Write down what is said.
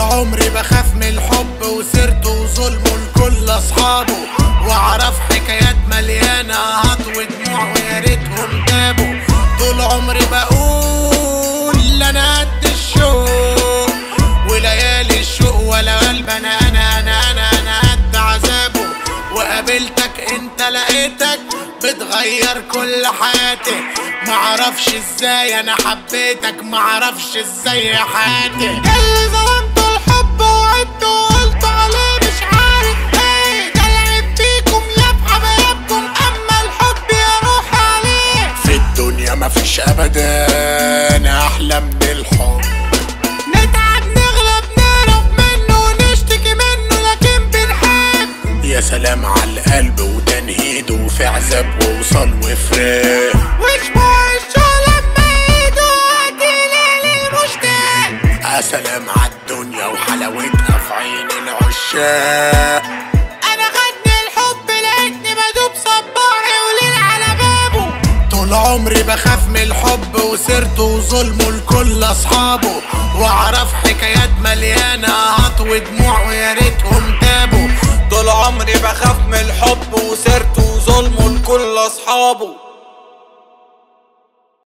عمري بخاف من الحب وسيرته وظلمه لكل اصحابه واعرف حكايات مليانه هات ودموع ويا ريتهم تابوا طول عمري بقول انا قد الشوق وليالي الشوق ولا قلب انا انا انا انا انا قد عذابه وقابلتك انت لقيتك بتغير كل حياتي معرفش ازاي انا حبيتك معرفش ازاي حياتي اللي ظلمت الحب وعدت وقلت عليه مش عارف ايه ده العيب فيكم يا في حبايبكم اما الحب يا روح عليه في الدنيا مفيش ابدا احلى من الحب نتعب نغلب نعرف منه ونشتكي منه لكن بنحب يا سلام على القلب وتنهيد وفي عذاب ووصل وفراق وشموع الشغل لما ايده هتلاقي للمشتاق يا سلام على الدنيا وحلاوتها في عين العشاق انا خدني الحب لقيتني بدوب صباحي وليل على بابه طول عمري بخاف من الحب وسيرته وظلمه لكل اصحابه واعرف حكايات مليانه هات ودموع ويا ريتهم تابوا طول عمري بخاف من الحب وسيرته وظلمه لكل اصحابه